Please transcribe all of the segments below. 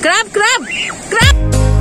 Grab grab grab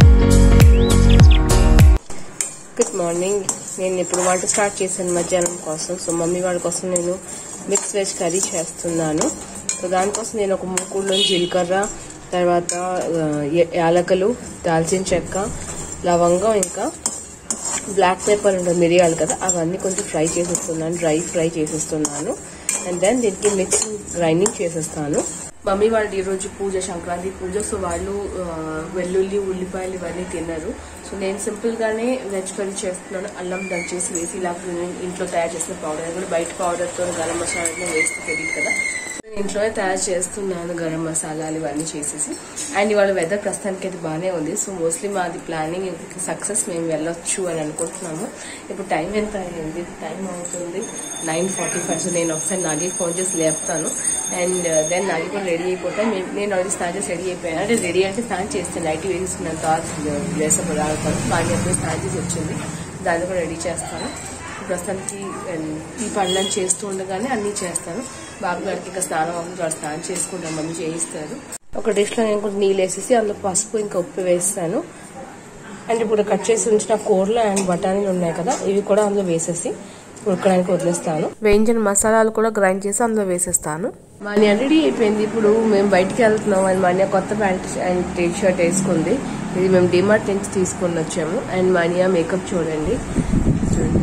good morning నేను ఇప్పుడు వంట స్టార్ట్ చేశాను మధ్యాహ్నం కోసం సో మమ్మీ వాళ్ళ కోసం నేను మిక్స్ వెజ్ కర్రీ చేస్తున్నాను సో దానికోసం నేను ఒక మూకుడులో జీలకర్ర తర్వాత ఆ, యా- యాలకులు దాల్చిన చెక్క లవంగం ఇంకా బ్లాక్ పేపర్ ఉంటుంది మిరియాలు కదా అవన్నీ కొంచెం ఫ్రై చేసేస్తున్నాను డ్రై ఫ్రై చేసేస్తున్నాను అండ్ దెన్ దీనికి మిక్స్ గ్రైండింగ్ చేసేస్తాను మమ్మీ వాళ్ళు ఈరోజు పూజ సంక్రాంతి పూజ సో వాళ్ళు ఆ, వెల్లుల్లి ఉల్లిపాయలు ఇవన్నీ తిన్నారు సో నేను సింపుల్ గానే వెజ్ కర్రీ చేస్తున్నాను అల్లం దంచేసి వేసి ఇలా ఇంట్లో తయారు చేసిన పౌడర్ కూడా బయట పౌడర్ తో గరం మసాలా వేస్తే తెలియదు కదా నేను ఇంట్లోనే తయారు చేస్తున్నాను గరం మసాలాలు ఇవన్నీ చేసేసి అండ్ ఇవాళ వెదర్ ప్రస్తుతానికి అయితే బాగానే ఉంది సో మోస్ట్లీ మాది ప్లానింగ్ సక్సెస్ మేము వెళ్ళొచ్చు అని అనుకుంటున్నాము ఇప్పుడు టైం ఎంత అయింది టైం అవుతుంది నైన్ ఫార్టీ ఫైవ్ సో నేను ఒకసారి నాగి ఫోన్ చేసి లేపుతాను అండ్ దెన్ నాగి కూడా రెడీ అయిపోతే మేము- నేను ఆల్రెడీ స్నాన్ చేసి రెడీ అయిపోయాను అంటే రెడీ అంటే స్నాన్ చేస్తే నైట్ వేసుకున్నాను తర్వాత లేసప్పుడు రాడుతాను బాగా ఎప్పుడు స్నాన్ చేసి వచ్చింది దాన్ని కూడా రెడీ చేస్తాను ప్రస్తుతానికి um, ఈ పనులను చేస్తూ ఉండగానే అన్నీ చేస్తాను బాబు గారికి ఇంకా స్నానం అవుతుంది వాడు స్నానం చేసుకుంటాం మమ్మీ చేయిస్తారు ఒక డిష్లో నేను కూడా నీళ్ళు వేసేసి అందులో పసుపు ఇంకా ఉప్పు వేస్తాను అండ్ ఇప్పుడు కట్ చేసి ఉంచిన కూరలు అండ్ బఠానీలు ఉన్నాయి కదా ఇవి కూడా అందులో వేసేసి ఉడకడానికి వదిలేస్తాను వేయించిన మసాలాలు కూడా గ్రైండ్ చేసి అందులో వేసేస్తాను మనీ రెడీ అయిపోయింది ఇప్పుడు మేము బయటికి వెళ్తున్నాం అండ్ మనీ కొత్త ప్యాంట్ అండ్ టీ షర్ట్ వేసుకుంది ఇది మేము డిమార్ట్ నుంచి తీసుకొని వచ్చాము అండ్ మానియా మేకప్ చూడండి చూడండి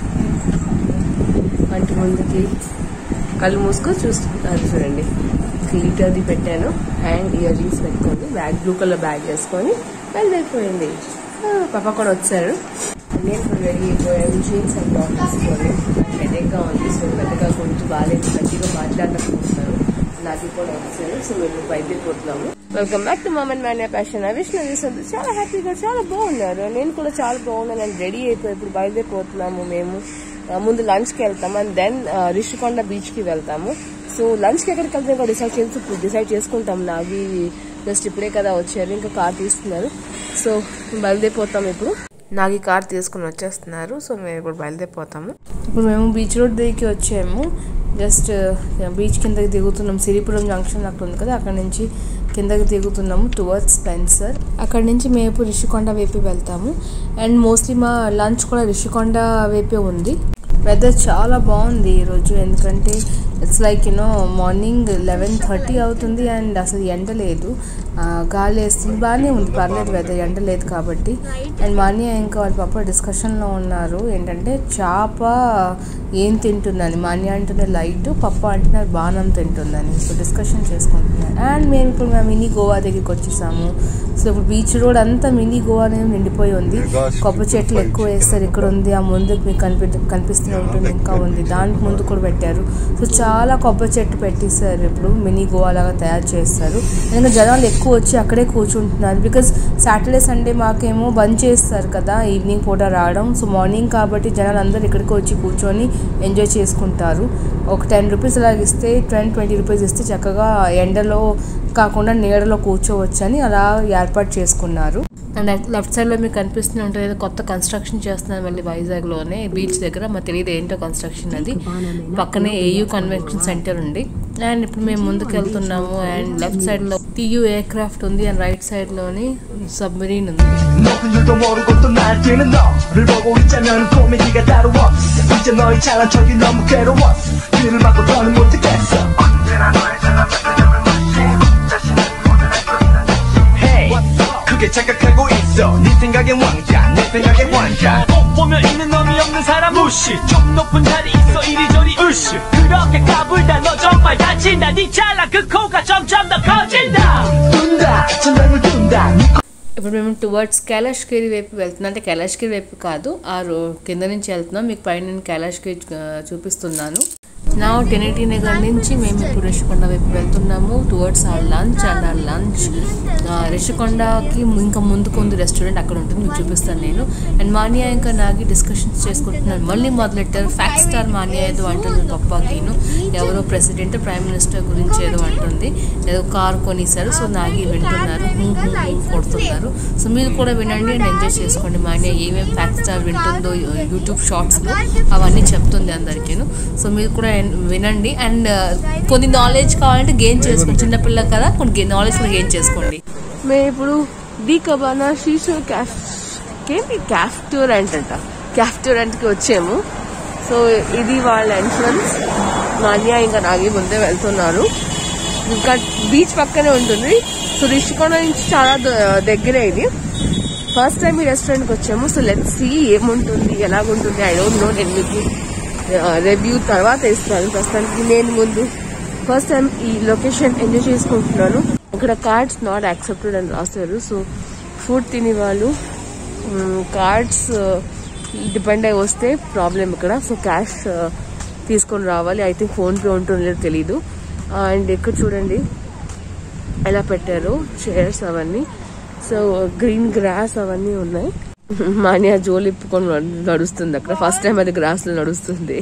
అంటి ముందుకి కళ్ళు మూసుకొని చూస్తున్నారు చూడండి గ్లిటర్ది పెట్టాను అండ్ ఇయర్ రింగ్స్ పెట్టుకుంది బ్యాగ్ బ్లూ కలర్ బ్యాగ్ వేసుకొని వెళ్ళిపోయింది ఆ, పాప కూడా వచ్చారు నేను ఇప్పుడు రెడీ అయిపోయాను జీన్స్ అండ్ టాప్ వేసుకొని హెడేక్గా ఉంది సో పెద్దగా గొంతు బాగాలేదు మంచిగా మాట్లాడకపోతున్నారు నాకు కూడా వచ్చారు సో మేము బయలుదేరిపోతున్నాము వెల్కమ్ బ్యాక్ టు మమన్ మ్యాన్ ప్యాషన్ విష్ణు చూస్తుంది చాలా హ్యాపీగా చాలా బాగున్నారు నేను కూడా చాలా బాగున్నాను అండ్ రెడీ అయిపోయి ఇప్పుడు బయలుదేరిపోతున్నాము మేము ఆ, ముందు లంచ్ కి వెళ్తాము అండ్ దెన్ రిషికొండ బీచ్ కి వెళ్తాము సో లంచ్ కి ఎక్కడికి వెళ్తాం ఇంకా డిసైడ్ చేసి ఇప్పుడు డిసైడ్ చేసుకుంటాం నావి జస్ట్ ఇప్పుడే కదా వచ్చారు ఇంకా కార్ తీస్తున్నారు సో బయలుదేరిపోతాం ఇప్పుడు నాగి కార్ తీసుకుని వచ్చేస్తున్నారు సో మేము ఇప్పుడు బయలుదేరిపోతాము ఇప్పుడు మేము బీచ్ రోడ్ దగ్గరికి వచ్చాము జస్ట్ బీచ్ కిందకి దిగుతున్నాం సిరిపురం జంక్షన్ అక్కడ ఉంది కదా అక్కడ నుంచి కిందకి దిగుతున్నాము టువర్డ్స్ స్పెన్సర్ అక్కడ నుంచి మేము ఇప్పుడు రిషికొండ వైపు వెళ్తాము అండ్ మోస్ట్లీ మా లంచ్ కూడా రిషికొండ వైపే ఉంది వెదర్ చాలా బాగుంది ఈరోజు ఎందుకంటే it's like you know morning eleven thirty అవుతుంది అండ్ అసలు ఎండ లేదు ఆ, గాలి వేస్తుంది బాగానే ఉంది పర్లేదు వెదర్ ఎండ లేదు కాబట్టి అండ్ మాన్య ఇంకా వాళ్ళ పాప డిస్కషన్లో ఉన్నారు ఏంటంటే చేప ఏం తింటుందని మాన్య అంటున్న లైట్ పప్ప అంటున్నారు బాణం తింటుందని సో డిస్కషన్ చేసుకుంటున్నారు అండ్ మేము ఇప్పుడు మేము మినీ గోవా దగ్గరికి వచ్చేసాము సో ఇప్పుడు బీచ్ రోడ్ అంతా మినీ గోవా అనేది నిండిపోయి ఉంది కొబ్బరి చెట్లు ఎక్కువ వేస్తారు ఇక్కడ ఉంది ఆ ముందుకు మీకు కనిపి కనిపిస్తూనే ఉంటుంది ఇంకా ఉంది దానికి ముందు కూడా పెట్టారు సో చాలా కొబ్బరి చెట్టు పెట్టేశారు ఇప్పుడు మినీ గోవా లాగా తయారు చేస్తారు ఎందుకంటే జనాలు ఎక్కువ వచ్చి అక్కడే కూర్చుంటున్నారు బికాజ్ సాటర్డే సండే మాకేమో బంద్ చేస్తారు కదా ఈవినింగ్ పూట రావడం సో మార్నింగ్ కాబట్టి జనాలు అందరూ ఇక్కడికి వచ్చి కూర్చొని ఎంజాయ్ చేసుకుంటారు ఒక టెన్ రూపీస్ అలాగ ఇస్తే ట్వంటీ ట్వంటీ రూపీస్ ఇస్తే చక్కగా ఎండలో కాకుండా నీడలో కూర్చోవచ్చు అని అలా ఏర్పాటు చేసుకున్నారు అండ్ లెఫ్ట్ సైడ్ లో మీకు కనిపిస్తూనే ఉంటుంది ఏదో కొత్త కన్స్ట్రక్షన్ చేస్తున్నారు మళ్ళీ వైజాగ్ లోనే బీచ్ దగ్గర మాకు తెలియదు ఏంటో కన్స్ట్రక్షన్ అది పక్కనే ఏయూ కన్వెన్షన్ సెంటర్ ఉంది అండ్ ఇప్పుడు మేము ముందుకు వెళ్తున్నాము అండ్ లెఫ్ట్ సైడ్ లో టీయూ ఎయిర్ క్రాఫ్ట్ ఉంది అండ్ రైట్ సైడ్ లోని సబ్మరీన్ ఉంది 너는 일도 모르고 또 날뛰는 너를 보고 있자면 코미디가 따로 없어 이제 너의 잘난 척이 너무 괴로워 귀를 막고 더는 못하겠어 언제나 너의 잘난 척을 무시해 자신은 모든 할 Hey 크게 착각하고 있어 네 생각엔 왕자 내 생각엔 왕자 꼭 보면 있는 놈이 없는 사람 무시 좀 높은 자리 있어 이리저리 으쌰 그렇게 까불다 너 정말 다친다 네 잘난 그 코가 점점 더 커진다 둔다 전당을 둔다 네 ఇప్పుడు మేము టువర్డ్స్ కైలాష్గిరి వైపు వెళ్తున్నాం అంటే కైలాష్గిరి వైపు కాదు ఆ రో కింద నుంచి వెళ్తున్నాం మీకు పైన నేను కైలాష్గిరి ఆ, చూపిస్తున్నాను నా టెనిటీ నగర్ నుంచి మేము ఇప్పుడు రిషికొండ వైపు వెళ్తున్నాము టువర్డ్స్ ఆ లంచ్ అండ్ ఆ లంచ్ రిషికొండకి ఇంకా ముందుకు ఉంది రెస్టారెంట్ అక్కడ ఉంటుంది మీకు చూపిస్తాను నేను అండ్ మానియా ఇంకా నాగి డిస్కషన్స్ చేసుకుంటున్నాను మళ్ళీ మొదలెట్టారు ఫ్యాక్ట్ స్టార్ మానియా ఏదో అంటుంది పప్పాకిను ఎవరో ప్రెసిడెంట్ ప్రైమ్ మినిస్టర్ గురించి ఏదో అంటుంది ఏదో కార్ కొనిసారు సో నాగి వింటున్నారు హూ హూ హూ కొడుతున్నారు సో మీరు కూడా వినండి అండ్ ఎంజాయ్ చేసుకోండి మాన్య ఏమేమి ఫ్యాక్ట్ స్టార్ వింటుందో యూట్యూబ్ షార్ట్స్లో అవన్నీ చెప్తుంది అందరికీను సో మీరు కూడా ఎన్- వినండి అండ్ కొన్ని నాలెడ్జ్ కావాలంటే గెయిన్ చేసుకోండి చిన్నపిల్ల కదా కొన్ని నాలెడ్జ్ కూడా గెయిన్ చేసుకోండి మేము ఇప్పుడు డి కబానా శీషు క్యాఫ్ ఏంటి క్యాఫ్టోరెంట్ అంట క్యాఫ్టోరెంట్ కి వచ్చాము సో ఇది వాళ్ళ ఎంట్రన్స్ మాన్యా ఇంకా నాగి ముందే వెళ్తున్నారు ఇంకా బీచ్ పక్కనే ఉంటుంది సో రిషికొండ నుంచి చాలా ద- దగ్గరే ఇది ఫస్ట్ టైం ఈ రెస్టారెంట్ కి వచ్చాము సో లెట్ సి ఏముంటుంది ఎలాగుంటుంది ఐ డోంట్ నో నేను మీకు రివ్యూ తర్వాత ఇస్తాను ప్రస్తుతానికి నేను ముందు ఫస్ట్ టైం ఈ లొకేషన్ ఎంజాయ్ చేసుకుంటున్నాను ఇక్కడ కార్డ్స్ నాట్ యాక్సెప్టెడ్ అని రాశారు సో ఫుడ్ తినే వాళ్ళు కార్డ్స్ డిపెండ్ అయి వస్తే ప్రాబ్లం ఇక్కడ సో క్యాష్ తీసుకొని రావాలి ఐ థింక్ ఫోన్ పే ఉంటుందో లేదో తెలీదు అండ్ ఇక్కడ చూడండి ఎలా పెట్టారు చైర్స్ అవన్నీ సో గ్రీన్ గ్రాస్ అవన్నీ ఉన్నాయి మాన్యా జోలు ఇప్పుకొని నడు- నడుస్తుంది అక్కడ ఫస్ట్ టైం అది గ్రాస్ లో నడుస్తుంది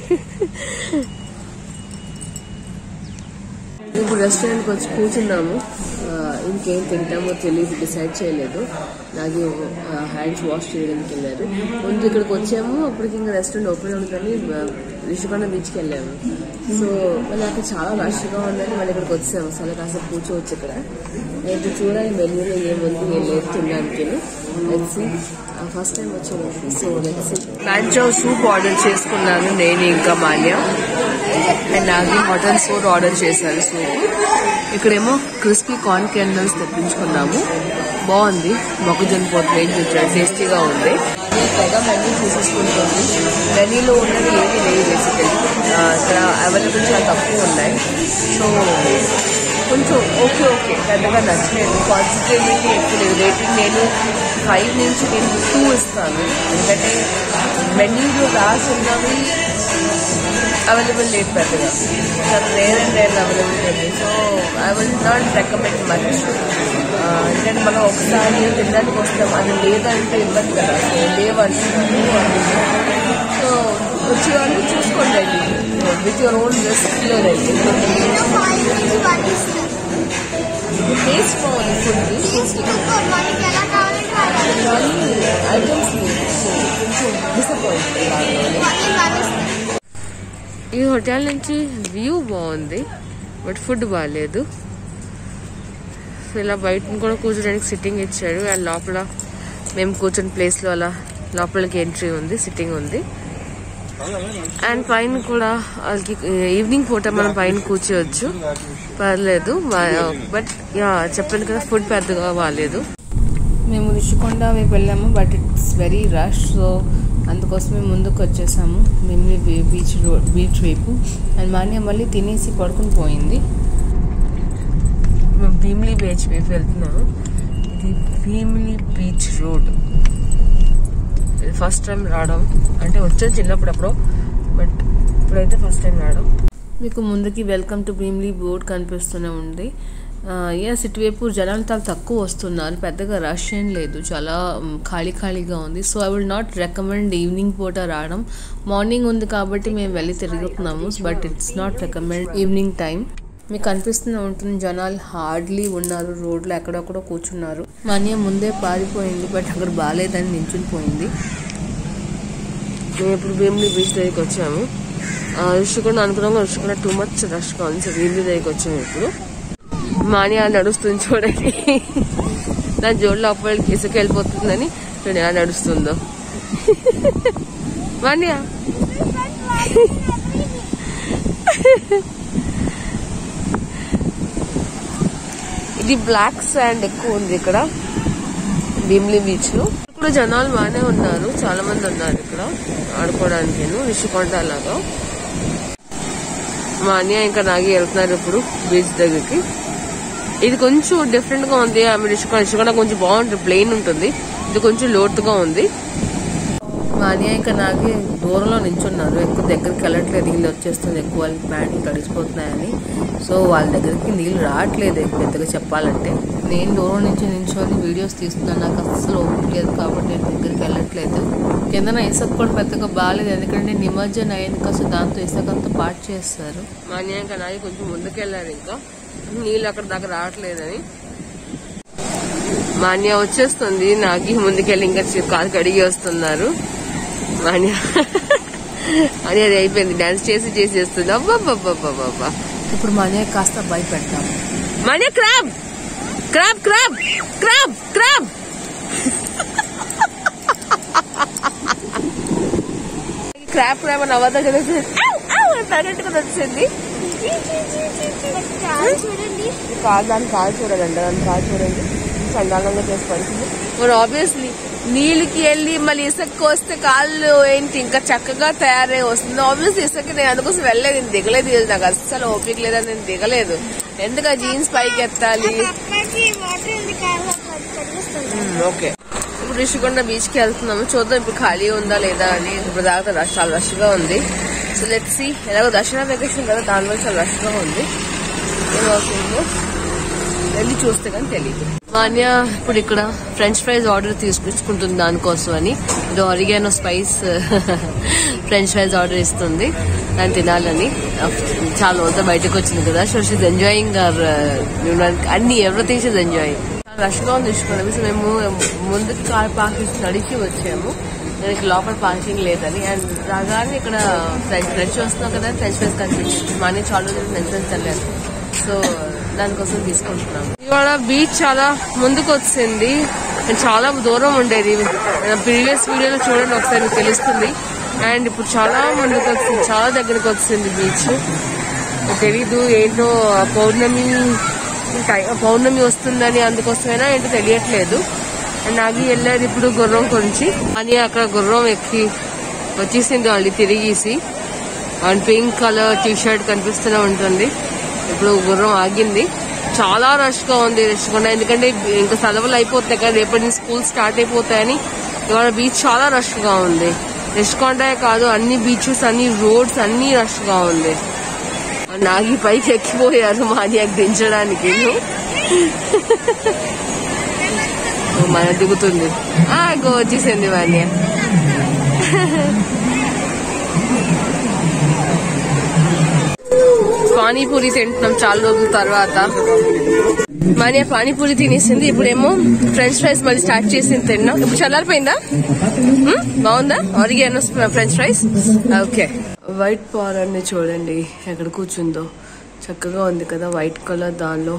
ఇప్పుడు రెస్టారెంట్కి వచ్చి కూర్చున్నాము ఆ, ఇంకేం తింటామో తెలియదు డిసైడ్ చేయలేదు నాకు హ్యాండ్స్ వాష్ చేయడానికి వెళ్ళారు ముందు ఇక్కడికి వచ్చాము అప్పటికి ఇంకా రెస్టారెంట్ ఓపెన్ ఉందని రిషికొండ బీచ్కి వెళ్ళాము సో మళ్ళీ అక్కడ చాలా రష్గా ఉందని మళ్ళీ ఇక్కడికి వచ్చాము అసలు కాసేపు కూర్చోవచ్చు ఇక్కడ అయితే చూడాలి మెన్యూలో ఏముంది ఏం లేదు తినడానికి లెట్సి ఫస్ట్ టైం వచ్చాను సో లెట్సి మ్యాంచో సూప్ ఆర్డర్ చేసుకున్నాను నేను ఇంకా Manya and Nagi mutton soup order చేశారు సూప్ ఇక్కడేమో క్రిస్పీ కార్న్ కెండల్స్ తెప్పించుకున్నాము బాగుంది మొక్కజొన్న పోతు వేసి ఇచ్చాడు టేస్టీగా ఉంది అది తెగ మెన్యూ చూసేసుకుంటుంది మెనీలో ఉన్నది ఏమీ లేదు బేసికలీ ఇక్కడ అవైలబుల్ చాలా తక్కువ ఉన్నాయి సో కొంచెం ఓకే ఓకే పెద్దగా నచ్చలేదు కాన్సన్ట్రేటింగ్ ఎక్కువ లేదు రేటింగ్ నేను ఫైవ్ నుంచి నేను టూ ఇస్తాను ఎందుకంటే మెన్యూలో రాసున్నవి అవైలబుల్ లేదు పెద్దగా చాలా రేర్ అండ్ రేర్ అవైలబుల్ లేదు so I will not recommend much ఎందుకంటే మనం ఒకసారి తినడానికి వస్తాం అది లేదంటే ఇబ్బంది కదా సో లేవంటున్నారు సో వచ్చే వాళ్ళు చూసుకోండి విత్ యువర్ ఓన్ రిస్క్లో రండి టేస్ట్ బాగుంది ఫుడ్ మనకి ఎలా కావాలంటే అలా కానీ ఐటమ్స్ కొంచెం డిసప్పాయింట్ మనీ కానిస్తాం ఈ హోటల్ నుంచి వ్యూ బాగుంది బట్ ఫుడ్ బాగాలేదు సో ఇలా బయట కూడా కూర్చోడానికి సిట్టింగ్ ఇచ్చాడు అండ్ లోపల మేము కూర్చుని ప్లేస్లో అలా లోపలికి ఎంట్రీ ఉంది సిట్టింగ్ ఉంది అండ్ పైన కూడా వాళ్ళకి ఈవినింగ్ పూట మనం పైన కూర్చోవచ్చు పర్లేదు బట్ యా చెప్పాను కదా ఫుడ్ పెద్దగా బాగాలేదు మేము రిషికొండ వైపు వెళ్ళాము but it's very rush so అందుకోసమే ముందుకు వచ్చేసాము భీమిలి బీ- బీచ్ రోడ్ బీచ్ వైపు అండ్ మాన్య మళ్ళీ తినేసి పడుకుని పోయింది మేము భీమిలి బీచ్ వైపు వెళ్తున్నాము ఇది భీమిలి బీచ్ రోడ్ ఇది ఫస్ట్ టైం రావడం అంటే వచ్చాను చిన్నప్పుడు అప్పుడు బట్ ఇప్పుడైతే ఫస్ట్ టైం రావడం మీకు ముందుకి వెల్కమ్ టు భీమ్లీ బోర్డ్ కనిపిస్తూనే ఉంది ఎస్ ఇటువైపు జనాలు చాలా తక్కువ వస్తున్నారు పెద్దగా రష్ ఏం లేదు చాలా మ్, ఖాళీ ఖాళీగా ఉంది so I will not recommend evening పూట రావడం మార్నింగ్ ఉంది కాబట్టి మేము వెళ్ళి తిరుగుతున్నాము but it's not recommend evening time మీకు కనిపిస్తూనే ఉంటుంది జనాలు హార్డ్లీ ఉన్నారు రోడ్లో ఎక్కడొక్కడో కూర్చున్నారు మనీ ముందే పారిపోయింది బట్ అక్కడ బాగాలేదని నించుని పోయింది మేము ఇప్పుడు భీమిలి బీచ్ దగ్గరికి వచ్చాము ఋషికొండ అనుకున్నాము ఋషికొండ టూ మచ్ రష్గా ఉంది సో భీమిలి దగ్గరికి వచ్చాము ఇప్పుడు మాన్యా నడుస్తుంది చూడండి నా జోడు లోపలికి ఇసుక వెళ్ళిపోతుందని చూడండి ఎలా నడుస్తుందో మాన్యా ఇది బ్లాక్ శాండ్ ఎక్కువ ఉంది ఇక్కడ భీమ్లీ బీచ్ లో ఇక్కడ జనాలు బాగానే ఉన్నారు చాలా మంది ఉన్నారు ఇక్కడ ఆడుకోవడానికి రిషికొండ లాగా మా అన్నయ్య ఇంకా నాగి వెళ్తున్నారు ఇప్పుడు బీచ్ దగ్గరికి ఇది కొంచెం డిఫరెంట్ గా ఉంది ఆమె రిషికొండ రిషికొండ కొంచెం బాగుంటుంది ప్లెయిన్ ఉంటుంది ఇది కొంచెం లోతుగా ఉంది మా అన్నయ్య ఇంకా నాగి దూరంలో నించున్నారు ఎక్కువ దగ్గరికి వెళ్ళట్లేదు నీళ్ళు వచ్చేస్తుంది ఎక్కువ వాళ్ళ ప్యాంట్లు తడిసిపోతున్నాయని సో వాళ్ళ దగ్గరికి నీళ్ళు రావట్లేదు ఎక్కువ పెద్దగా చెప్పాలంటే నేను దూరం నుంచి నించొని వీడియోస్ తీస్తున్నాను నాకు అస్సలు ఓపిక లేదు కాబట్టి నేను దగ్గరికి వెళ్ళట్లేదు కిందన ఇసుక కూడా పెద్దగా బాగాలేదు ఎందుకంటే నిమజ్జనం అయింది కదా దాంతో ఇసుకంతా పాటు చేస్తారు మా అన్నయ్య ఇంకా నాగి కొంచెం ముందుకెళ్ళారు ఇంకా నీళ్ళు అక్కడ దాకా రావట్లేదని మాన్య వచ్చేస్తుంది నాగి ముందుకెళ్ళి ఇంకా చి- కాలు కడిగి వస్తున్నారు మాన్య అని అది అయిపోయింది డాన్స్ చేసి చేసి చేస్తుంది అబ్బాబ్బాబ్బాబ్బా ఇప్పుడు మాన్య కాస్త భయపెడతాం Manya crab crab crab crab crab crab crab అని అవ్వదా కదా పరిగెట్టుకుని వచ్చింది కాలు చూడండి కాదు దాని కాదు చూడండి దాని కాదు చూడండి చండాలంగా చేసి పడుతుంది మరి ఆబ్వియస్లీ నీళ్ళకి వెళ్ళి మళ్ళీ ఇసుక వస్తే కాళ్ళు ఏంటి ఇంకా చక్కగా తయారై వస్తుంది ఆబ్వియస్లీ ఇసుక నేను అందుకోసం వెళ్ళలేదు నేను దిగలేదు ఇది నాకు అస్సలు ఓపిక లేదని నేను దిగలేదు ఎందుకు ఆ జీన్స్ పైకి ఎత్తాలి అప్పటికి వాటర్ ఉంది కాళ్ళు కనిపిస్తుంది ఓకే ఇప్పుడు రిషికొండ బీచ్ కి వెళ్తున్నాము చూద్దాం ఇప్పుడు ఖాళీ ఉందా లేదా అని ఇప్పుడు దాకా రష్ చాలా రష్ గా ఉంది సో లెట్ సి ఎలాగో దసరా వెకేషన్ కదా దానివల్ల చాలా రష్ గా ఉంది ఏమవుతుందో వెళ్ళి చూస్తే కానీ తెలియదు మాన్య ఇప్పుడు ఇక్కడ ఫ్రెంచ్ ఫ్రైస్ ఆర్డర్ తీసుకుంటుంది దానికోసం అని ఇది oregano spice French fries order ఇస్తుంది దాన్ని తినాలని చాలా రోజు బయటకు వచ్చింది కదా సో షీజ్ ఎంజాయింగ్ అవర్ అన్ని ఎవ్రీథింగ్ షీజ్ ఎంజాయింగ్ చాలా రష్ గా ఉంది ఇష్టం సో మేము ముందుకు కార్ పార్కింగ్ నడిచి వచ్చాము దానికి లోపల పార్కింగ్ లేదని అండ్ రాగానే ఇక్కడ ఫ్రెంచ్ ఫ్రెంచ్ వస్తున్నాం కదా ఫ్రెంచ్ ఫ్రైస్ కనిపించింది మనీ చాలా రోజులు ఫ్రెంచ్ ఫ్రైస్ తినలేదు సో దానికోసం తీసుకుంటున్నాం ఇవాళ బీచ్ చాలా ముందుకు వచ్చింది అండ్ చాలా దూరం ఉండేది ప్రీవియస్ వీడియోలో చూడండి ఒకసారి మీకు తెలుస్తుంది అండ్ ఇప్పుడు చాలా ముందుకు వచ్చింది చాలా దగ్గరకు వచ్చింది బీచ్ తెలీదు ఏంటో పౌర్ణమి టై- పౌర్ణమి వస్తుందని అందుకోసమైనా ఏంటో తెలియట్లేదు అండ్ నాగి వెళ్ళేది ఇప్పుడు గుర్రం కొంచి అని అక్కడ గుర్రం ఎక్కి వచ్చేసింది వాళ్ళు తిరిగేసి and pink colour T shirt కనిపిస్తూనే ఉంటుంది ఇప్పుడు గుర్రం ఆగింది చాలా రష్ గా ఉంది రష్ కూడా ఎందుకంటే ఇంకా సెలవులు అయిపోతాయి కదా రేపటి నుంచి స్కూల్ స్టార్ట్ అయిపోతాయని ఇవాళ బీచ్ చాలా రష్ గా ఉంది రిష్కొండే కాదు అన్ని బీచెస్ అన్ని రోడ్స్ అన్ని రష్ గా ఉంది నాగి పైకి ఎక్కిపోయారు మాన్యాకి దించడానికి మన దిగుతుంది ఆ గో వచ్చేసింది మాన్య పానీపూరి తింటున్నాం చాలా రోజుల తర్వాత మాన్య పానీపూరి తినేసింది ఇప్పుడేమో ఫ్రెంచ్ ఫ్రైస్ మళ్ళీ స్టార్ట్ చేసింది తిన్నాం ఇప్పుడు చల్లారిపోయిందా మ్మ్? బాగుందా oregano French fries okay white పారాన్ని చూడండి ఎక్కడ కూర్చుందో చక్కగా ఉంది కదా వైట్ కలర్ దానిలో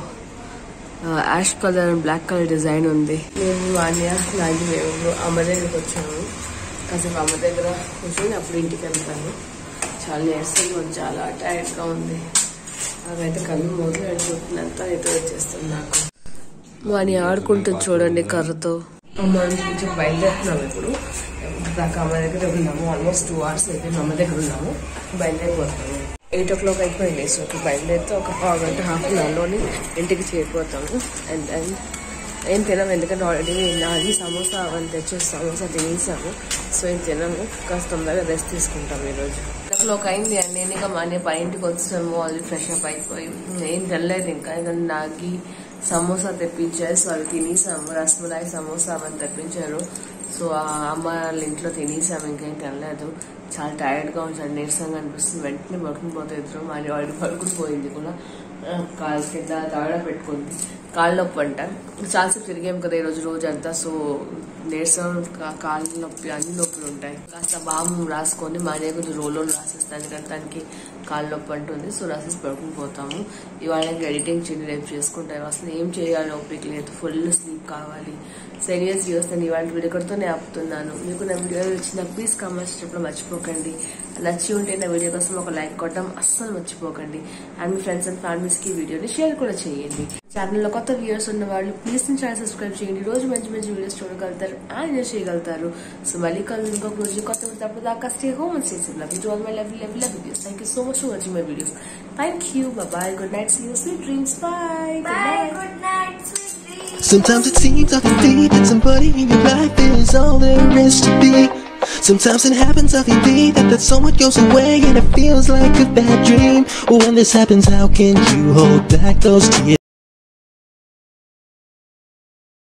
ash colour and black colour design ఉంది మేము వాణ్య నాగి మేము అమ్మ దగ్గరికి వచ్చాము కాసేపు అమ్మ దగ్గర కూర్చొని అప్పుడు ఇంటికి వెళ్తాను చాలా నీరసంగా ఉంది చాలా టైర్డ్గా ఉంది నాకైతే కళ్ళు మూతలు వెళ్ళిపోతుందంత అయితే వచ్చేస్తుంది నాకు వాణి ఆడుకుంటుంది చూడండి కర్రతో అమ్మ నుంచి బయలుదేరుతున్నాము ఇప్పుడు దాకా అమ్మ దగ్గర ఉన్నాము ఆల్మోస్ట్ టూ అవర్స్ అయితే అమ్మ దగ్గర ఉన్నాము బయలుదేరిపోతాము ఎయిట్ ఓ క్లాక్ అయిపోయింది సో ఇప్పుడు బయలుదేరితే ఒక పావు గంట హాఫ్ అన్ అవర్లోని ఇంటికి చేరిపోతాము అండ్ అండ్ ఏం తినము ఎందుకంటే ఆల్రెడీ నాది సమోసా అవన్నీ తెచ్చేసి సమోసా తినేసాము సో ఏం తినము కాస్త తొందరగా రెస్ట్ తీసుకుంటాం ఈరోజు ఒక అయింది అండ్ నేను ఇంకా మన పైంటికి వచ్చాము ఆల్రెడీ ఫ్రెష్ అప్ అయిపోయి ఏం తినలేదు ఇంకా ఎందుకంటే నాగి సమోసా తెప్పించారు సో అవి తినేసాము రసమలాయి సమోసా అవన్నీ తెప్పించారు సో ఆ అమ్మ వాళ్ళ ఇంట్లో తినేసాము ఇంకేం తినలేదు చాలా టైర్డ్గా ఉంది నీరసంగా అనిపిస్తుంది వెంటనే పడుకుని పోతే ఇద్దరు మరి ఆల్రెడీ పడుకుని పోయింది కూడా ఆ, కాలు కింద తాడ పెట్టుకుంది కాళ్ళ నొప్పి అంట చాలాసేపు తిరిగాం కదా ఈ రోజు రోజు అంతా సో నీరసం కా- కాళ్ళ నొప్పి అన్ని నొప్పులు ఉంటాయి కాస్త బాము రాసుకొని మానే కొంచెం రోల్లో రాసేస్తాను ఎందుకంటే దానికి కాళ్ళ నొప్పి అంటుంది సో రాసేసి పడుకుని పోతాము ఇవాళ ఇంకా ఎడిటింగ్ చేయండి రేపు చేసుకుంటాను అసలు ఏం చేయాలి ఓపిక లేదు ఫుల్ స్లీప్ కావాలి సీరియస్ చేస్తాను ఇవాళ వీడియో కొడుతూనే ఆపుతున్నాను మీకు నా వీడియో వచ్చిన ప్లీజ్ కామెంట్స్ చెప్పడం మర్చిపోకండి నచ్చి ఉంటే నా వీడియో కోసం ఒక లైక్ కొట్టడం అస్సలు మర్చిపోకండి అండ్ మీ ఫ్రెండ్స్ అండ్ ఫ్యామిలీస్ కి వీడియోని షేర్ కూడా చేయండి ఛానల్లో కొత్త వ్యూవర్స్ ఉన్న వాళ్ళు ప్లీజ్ ఛానల్ సబ్స్క్రైబ్ చేయండి రోజు మంచి మంచి వీడియోస్ చూడగలుగుతారు అండ్ ఎంజాయ్ చేయగలుగుతారు సో మళ్ళీ కలు ఇంకొక రోజు కొత్త అప్పుడు దాకా stay home and safe love you all my love love love videos thank you so much for watching my videos thank you bye good night see you sweet dreams bye good Bye. Night Good night, sweet dreams. Sometimes it seems I believe that somebody in your life is all there is to be. Sometimes it happens, I believe that that someone goes away and it feels like a bad dream. When this happens, how can you hold back those tears?